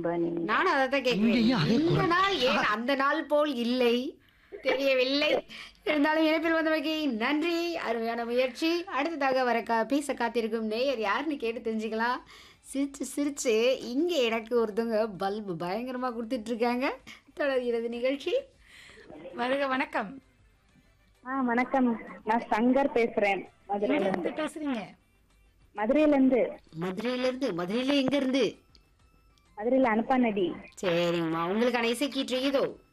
பணி நானும் அதை தான் இங்கேயும் அதே கேட்கிறேன் இந்த குரல். நாள் ஏன் அந்த நாள் போல் இல்லை தெரியவில்லை இருந்தாலும் இணைப்பில் வந்தவைக்கு நன்றி அருமையான முயற்சி அடுத்ததாக வர கா பேச காத்திருக்கும் நேயர் யாருன்னு கேட்டு தெரிஞ்சுக்கலாம் சிரிச்சு சிரிச்சு இங்கே எனக்கு ஒருத்தவங்க பல்பு பயங்கரமாக கொடுத்துட்டு இருக்காங்க தொடர்கிறது நிகழ்ச்சி வருக வணக்கம் ஆ வணக்கம் நான் சங்கர் பேசுறேன் மதுரையில எங்க இருந்து இருந்து பேசுறீங்க மதுரையில இருந்து மதுரையில இருந்து மதுரையில எங்க இருந்து மதுரையில அனுப்பானடி சரிங்கம்மா உங்களுக்கான இசை கீற்று இதோ